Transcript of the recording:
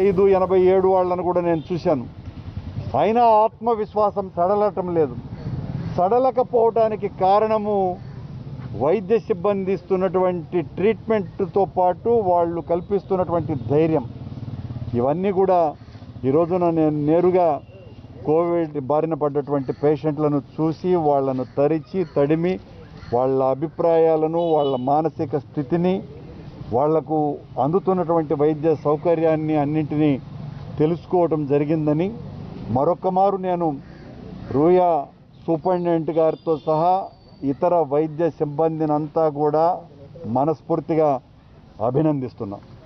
ఐదు ఎనభై ఏడు వాళ్ళను కూడా నేను చూశాను అయినా ఆత్మవిశ్వాసం సడలటం లేదు సడలకపోవడానికి కారణము వైద్య సిబ్బంది ఇస్తున్నటువంటి ట్రీట్మెంట్తో పాటు వాళ్ళు కల్పిస్తున్నటువంటి ధైర్యం ఇవన్నీ కూడా ఈ రోజున నేను నేరుగా కోవిడ్ బారిన పడ్డటువంటి పేషెంట్లను చూసి వాళ్ళను తరిచి తడిమి వాళ్ళ అభిప్రాయాలను వాళ్ళ మానసిక స్థితిని వాళ్లకు అందుతున్నటువంటి వైద్య సౌకర్యాన్ని అన్నింటినీ తెలుసుకోవటం జరిగిందని మరొక మారు నేను రూయా సూపరింటెండెంట్ గారితో సహా ఇతర వైద్య సిబ్బందినంతా కూడా మనస్ఫూర్తిగా అభినందిస్తున్నాం